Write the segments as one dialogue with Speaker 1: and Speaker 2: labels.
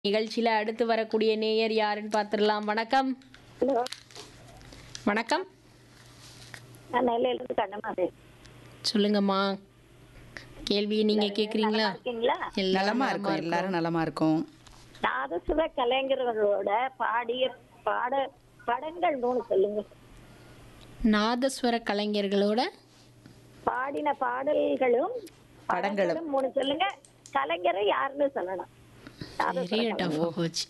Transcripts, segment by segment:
Speaker 1: நிகழ்ச்சியில அடுத்து வரக்கூடிய நேயர் யாருன்னு பார்த்துடலாம் வணக்கம்
Speaker 2: ஹலோ
Speaker 1: வணக்கம்
Speaker 2: நான் நெல்லையிலிருந்து கண்ணம்மா பேசுறேன்
Speaker 1: சொல்லுங்கம்மா கேள்வியை நீங்க கேக்குறீங்களா
Speaker 2: இருக்கீங்களா
Speaker 1: எல்லாரும்
Speaker 3: நலமா இருக்கும் எல்லாரும் நலமா இருக்கும்
Speaker 2: நாதசுர கலைஞர்களோட பாடிய பாட படங்கள் மூணு சொல்லுங்க
Speaker 1: நாதஸ்வர கலைஞர்களோட
Speaker 2: பாடின பாடல்களும்
Speaker 3: படங்களும்.
Speaker 2: மூணு சொல்லுங்க கலைஞரை யாருன்னு சொல்லணும் நாதசுர
Speaker 1: பெரிய டஃப் போச்சு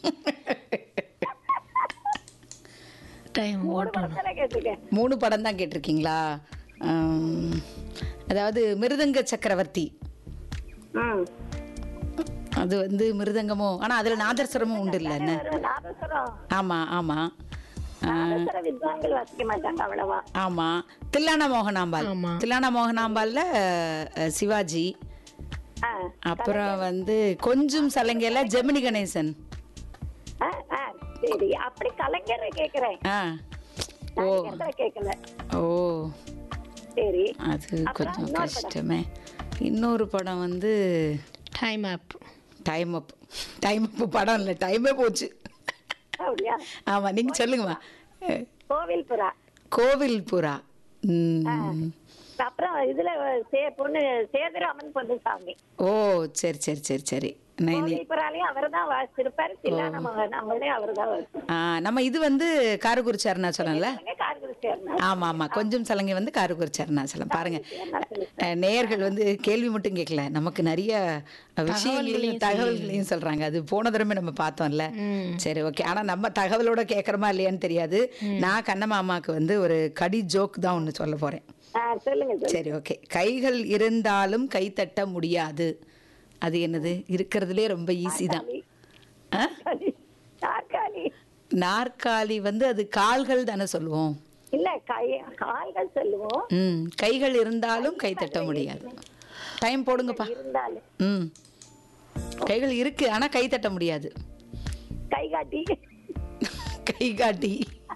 Speaker 1: டைம் ஓட்டணும்
Speaker 2: கலைஞரை கேட்டிருக்கேன்
Speaker 3: மூணு படம் தான் கேட்டிருக்கீங்களா ஆம், அதாவது மிருதங்க சக்கரவர்த்தி
Speaker 2: ம்
Speaker 3: அது வந்து மிருதங்கமோ ஆனா அதுல நாதஸ்வரமும் உண்டு இல்ல என்ன
Speaker 2: ஒரு நாதசுரம்
Speaker 3: ஆமா ஆமா
Speaker 2: நாதசுர வித்வான்கள் வாசிக்க மாட்டாங்க அவ்வளவா
Speaker 3: ஆமா தில்லானா மோகனாம்பாள்
Speaker 1: ஆமா.
Speaker 3: தில்லானா மோகனாம்பாள்ல அஹ், சிவாஜி
Speaker 2: ஆ,
Speaker 3: அப்புறம் வந்து கொஞ்சம் சலங்கையில ஜெமினி கணேசன்
Speaker 2: ஆ, ஆ, சரி அப்படி கலைஞரை கேக்குறேன்
Speaker 3: ஆ ஓ
Speaker 2: கலைஞரை கேட்கல
Speaker 3: ஓ
Speaker 2: சரி
Speaker 3: அது
Speaker 2: அப்புறம்
Speaker 3: கொஞ்சம்
Speaker 2: இன்னொரு படம்.
Speaker 3: கஷ்டமே இன்னொரு படம் வந்து
Speaker 1: time up
Speaker 3: time up time up படம் இல்லை டைமே போச்சு
Speaker 2: அப்படியா
Speaker 3: ஆமா நீங்க சொல்லுங்கம்மா அஹ்,
Speaker 2: கோவில் புறா
Speaker 3: கோவில் புறா ம்.
Speaker 2: அப்புறம் இதுல சே- பொண்ணு சேதுராமன் பொன்னுசாமி
Speaker 3: ஓ சரி சரி சரி சரி நான் இனி-
Speaker 2: கோவில் புறாலையும் அவர் தான் வாசிச்சிருப்பாரு தில்லான நம்மளே அவர் தான்
Speaker 3: ஆ, நம்ம இது வந்து காரக்குறிச்சி அருணாச்சலம்ல
Speaker 2: கார்குரு சேர்ந்தார்
Speaker 3: ஆமா ஆமா கொஞ்சம் சலங்கை வந்து காரக்குறிச்சி அருணாச்சலம் பாருங்க அஹ், நேயர்கள் வந்து கேள்வி மட்டும் கேட்கல நமக்கு நிறைய விஷயங்களையும் தகவல்களையும் சொல்றாங்க அது போன தடவை நம்ம பார்த்தோம்ல சரி ஓகே ஆனா நம்ம தகவலோட கேட்கறோமா இல்லையான்னு தெரியாது நான் கண்ணமாமாக்கு வந்து ஒரு கடி ஜோக் தான் ஒன்று சொல்ல போறேன்
Speaker 2: ஆ, சொல்லுங்க சொல்லுங்க.
Speaker 3: சரி ஓகே கைகள் இருந்தாலும் கை தட்ட முடியாது அது என்னது இருக்கிறதுலே ரொம்ப ஈஸி தான் ஆ?
Speaker 2: நாற்காலி
Speaker 3: நாற்காலி வந்து அது கால்கள் தானே சொல்லுவோம்
Speaker 2: இல்ல கை கால்கள் சொல்லுவோம்
Speaker 3: ம் கைகள் இருந்தாலும் கை தட்ட முடியாது டைம் போடுங்கப்பா
Speaker 2: இருந்தாலும்
Speaker 3: ம் கைகள் இருக்கு ஆனா கை தட்ட முடியாது
Speaker 2: கை காட்டி
Speaker 3: கை காட்டி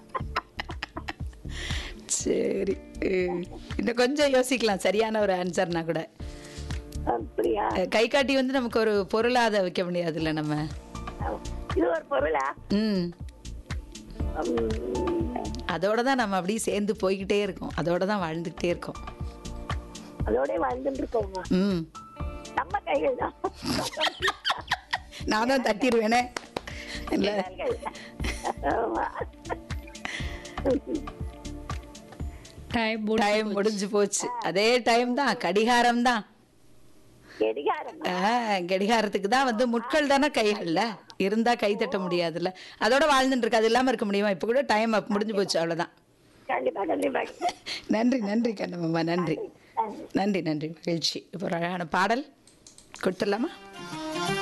Speaker 3: சரி அஹ், இன்னும் கொஞ்சம் யோசிக்கலாம் சரியான ஒரு ஆன்சர்னா கூட
Speaker 2: அப்படியா
Speaker 3: அஹ், கை காட்டி வந்து நமக்கு ஒரு பொருளா அதை வைக்க முடியாதுல்ல நம்ம
Speaker 2: இது ஒரு பொருளா
Speaker 3: ம்
Speaker 2: உம்,
Speaker 3: அதோட தான் நம்ம அப்படியே சேர்ந்து போய்கிட்டே இருக்கோம் அதோட தான் வாழ்ந்துக்கிட்டே இருக்கோம்
Speaker 2: அதோட வாழ்ந்துட்டு இருக்கோமா
Speaker 3: ம்
Speaker 2: நம்ம கைகள் தான்
Speaker 3: நானும் தட்டிடுவேனே இல்லை
Speaker 2: கைகள். ஆமா.
Speaker 1: டைம்
Speaker 3: டைம் முடிஞ்சு போச்சு அதே டைம் தான் கடிகாரம் தான்
Speaker 2: கடிகாரம்
Speaker 3: கடிகாரத்துக்கு தான் வந்து முட்கள் தானே கைகள்ல இருந்தா கை தட்ட முடியாதுல்ல அதோட வாழ்ந்துட்டு இருக்கு அது இல்லாம இருக்க முடியுமா இப்ப கூட டைம் அப் முடிஞ்சு போச்சு அவ்வளவுதான்
Speaker 2: கண்டிப்பா கண்டிப்பா
Speaker 3: நன்றி நன்றி கண்ணம்மா நன்றி
Speaker 2: நன்றி.
Speaker 3: நன்றி நன்றி மகிழ்ச்சி இப்போ ஒரு அழகான பாடல் கொடுத்துடலாமா